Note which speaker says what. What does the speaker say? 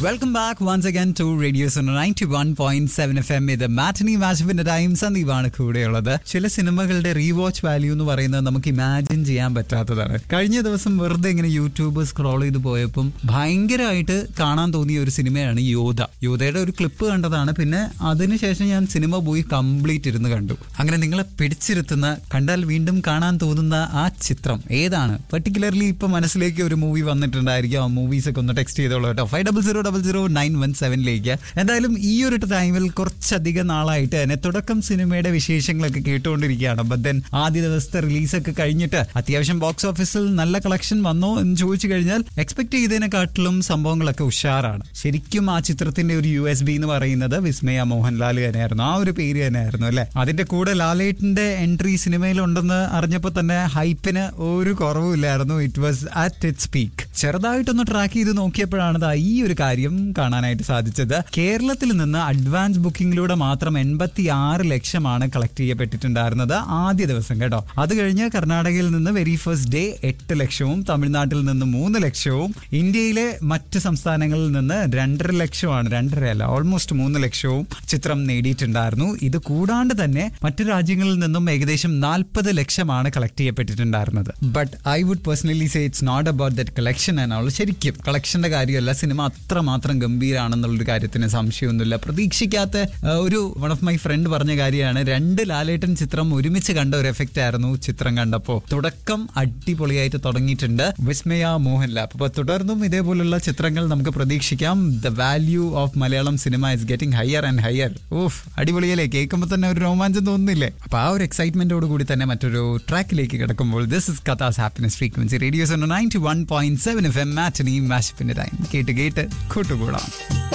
Speaker 1: welcome back once again to radio ninety one point seven F M ഇത് matinee മാച്ചപ്പിന്റെ time സന്ദീപാണ് കൂടെയുള്ളത് ചില സിനിമകളുടെ റീവാച്ച് വാല്യൂ എന്ന് പറയുന്നത് നമുക്ക് ഇമാജിൻ ചെയ്യാൻ പറ്റാത്തതാണ് കഴിഞ്ഞ ദിവസം വെറുതെ ഇങ്ങനെ യൂട്യൂബ് സ്ക്രോൾ ചെയ്ത് പോയപ്പം ഭയങ്കരമായിട്ട് കാണാൻ തോന്നിയ ഒരു സിനിമയാണ് യോധ യോധയുടെ ഒരു ക്ലിപ്പ് കണ്ടതാണ് പിന്നെ അതിനുശേഷം ഞാൻ സിനിമ പോയി കംപ്ലീറ്റ് ഇരുന്ന് കണ്ടു അങ്ങനെ നിങ്ങളെ പിടിച്ചിരുത്തുന്ന കണ്ടാൽ വീണ്ടും കാണാൻ തോന്നുന്ന ആ ചിത്രം ഏതാണ് പെർട്ടിക്കുലർലി ഇപ്പൊ മനസ്സിലേക്ക് ഒരു മൂവി വന്നിട്ടുണ്ടായിരിക്കും ആ മൂവീസ് ഒക്കെ ഒന്ന് ടെക്സ്റ്റ് ചെയ്തോളൂ കേട്ടോ five double zero double zero nine one സെവനിലേക്ക് എന്തായാലും ഈ ഒരു ടൈമിൽ കുറച്ചധികം നാളായിട്ട് തന്നെ തുടക്കം സിനിമയുടെ വിശേഷങ്ങളൊക്കെ കേട്ടുകൊണ്ടിരിക്കുകയാണ് ബട്ട് ദെൻ ആദ്യ ദിവസത്തെ റിലീസൊക്കെ കഴിഞ്ഞിട്ട് അത്യാവശ്യം ബോക്സ് ഓഫീസിൽ നല്ല കളക്ഷൻ വന്നോ എന്ന് ചോദിച്ചു കഴിഞ്ഞാൽ എക്സ്പെക്ട് ചെയ്തതിനെക്കാട്ടിലും സംഭവങ്ങളൊക്കെ ഉഷാറാണ് ശരിക്കും ആ ചിത്രത്തിന്റെ ഒരു യു എസ് ബി എന്ന് പറയുന്നത് വിസ്മയ മോഹൻലാൽ തന്നെയായിരുന്നു ആ ഒരു പേര് തന്നെയായിരുന്നു അല്ലെ അതിന്റെ കൂടെ ലാലേട്ടിന്റെ എൻട്രി സിനിമയിലുണ്ടെന്ന് അറിഞ്ഞപ്പോൾ തന്നെ ഹൈപ്പിന് ഒരു കുറവുമില്ലായിരുന്നു it was at its peak ചെറുതായിട്ടൊന്ന് ട്രാക്ക് ചെയ്ത് നോക്കിയപ്പോഴാണ് ദാ ഈ ഒരു കാര്യം കാണാനായിട്ട് സാധിച്ചത് കേരളത്തിൽ നിന്ന് അഡ്വാൻസ് ബുക്കിംഗിലൂടെ മാത്രം എൺപത്തി ആറ് ലക്ഷമാണ് കളക്ട് ചെയ്യപ്പെട്ടിട്ടുണ്ടായിരുന്നത് ആദ്യ ദിവസം കേട്ടോ അത് കഴിഞ്ഞ് കർണാടകയിൽ നിന്ന് വെരി ഫസ്റ്റ് ഡേ എട്ട് ലക്ഷവും തമിഴ്നാട്ടിൽ നിന്ന് മൂന്ന് ലക്ഷവും ഇന്ത്യയിലെ മറ്റ് സംസ്ഥാനങ്ങളിൽ നിന്ന് രണ്ടര ലക്ഷമാണ് രണ്ടര അല്ല ഓൾമോസ്റ്റ് മൂന്ന് ലക്ഷവും ചിത്രം നേടിയിട്ടുണ്ടായിരുന്നു ഇത് കൂടാണ്ട് തന്നെ മറ്റു രാജ്യങ്ങളിൽ നിന്നും ഏകദേശം നാൽപ്പത് ലക്ഷമാണ് കളക്ട് ചെയ്യപ്പെട്ടിട്ടുണ്ടായിരുന്നത് but I would personally say it's not about that collection എന്നുള്ള ശരിക്കും കളക്ഷന്റെ കാര്യമല്ല സിനിമ അത്രമാത്രം ഗംഭീരാണെന്നുള്ളൊരു കാര്യത്തിന് സംശയമൊന്നുമില്ല പ്രതീക്ഷിക്കാത്ത ആ, ഒരു വൺ ഓഫ് മൈ ഫ്രണ്ട് പറഞ്ഞ കാര്യമാണ് രണ്ട് ലാലേട്ടൻ ചിത്രം ഒരുമിച്ച് കണ്ട ഒരു എഫക്റ്റ് ആയിരുന്നു ചിത്രം കണ്ടപ്പോൾ തുടക്കം അടിപൊളിയായിട്ട് തുടങ്ങിയിട്ടുണ്ട് വിസ്മയ മോഹൻലാൽ അപ്പൊ തുടർന്നും ഇതേപോലുള്ള ചിത്രങ്ങൾ നമുക്ക് പ്രതീക്ഷിക്കാം the value of Malayalam cinema is getting higher and higher of അടിപൊളിയല്ലേ കേൾക്കുമ്പോൾ തന്നെ ഒരു രോമാഞ്ചം തോന്നുന്നില്ലേ അപ്പൊ ആ ഒരു എക്സൈറ്റ്മെന്റോട് കൂടി തന്നെ മറ്റൊരു ട്രാക്കിലേക്ക് കിടക്കുമ്പോൾ this is Katha's happiness frequency radio's ninety one point seven F M matinee മാഷപ്പിന്റെ ടൈം കേട്ട് കേട്ട് കൂട്ടുകൂടാം